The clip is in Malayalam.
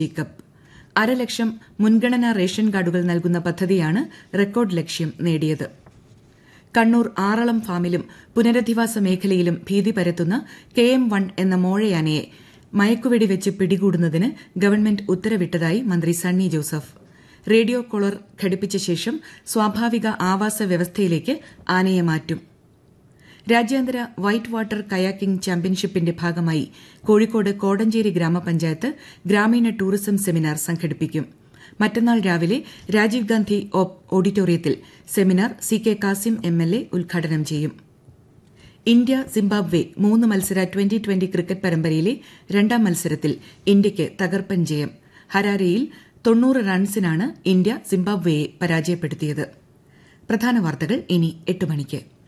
ജേക്കബ് അരലക്ഷം മുൻഗണനാ റേഷൻ കാർഡുകൾ നൽകുന്ന പദ്ധതിയാണ് റെക്കോർഡ് ലക്ഷ്യം നേടിയത് കണ്ണൂർ ആറളം ഫാമിലും പുനരധിവാസ മേഖലയിലും ഭീതി പരത്തുന്ന കെ എം വൺ എന്ന മോഴയാനയെ മയക്കുവെടി വെച്ച് പിടികൂടുന്നതിന് ഗവൺമെന്റ് ഉത്തരവിട്ടതായി മന്ത്രി സണ്ണി ജോസഫ് റേഡിയോ കോളർ ഘടിപ്പിച്ച ശേഷം സ്വാഭാവിക ആവാസ വ്യവസ്ഥയിലേക്ക് ആനയെ മാറ്റും രാജ്യാന്തര വൈറ്റ് വാട്ടർ കയാക്കിംഗ് ചാമ്പ്യൻഷിപ്പിന്റെ ഭാഗമായി കോഴിക്കോട് കോടഞ്ചേരി ഗ്രാമപഞ്ചായത്ത് ഗ്രാമീണ ടൂറിസം സെമിനാർ സംഘടിപ്പിക്കും മറ്റന്നാൾ രാവിലെ രാജീവ് ഗാന്ധി ഓഡിറ്റോറിയത്തിൽ seminar C K Kasim M L A ഉദ്ഘാടനം ചെയ്യും ഇന്ത്യ സിംബാബ്വെ മൂന്ന് മത്സര ട്വന്റി ട്വന്റി ക്രിക്കറ്റ് പരമ്പരയിലെ രണ്ടാം മത്സരത്തിൽ ഇന്ത്യയ്ക്ക് തകർപ്പൻ ജയം ഹരാരെയിൽ തൊണ്ണൂറ് റൺസിനാണ് ഇന്ത്യ സിംബാബ്വെയെ പരാജയപ്പെടുത്തിയത് പ്രധാന വാർത്തകൾ ഇനി എട്ട് മണിക്ക്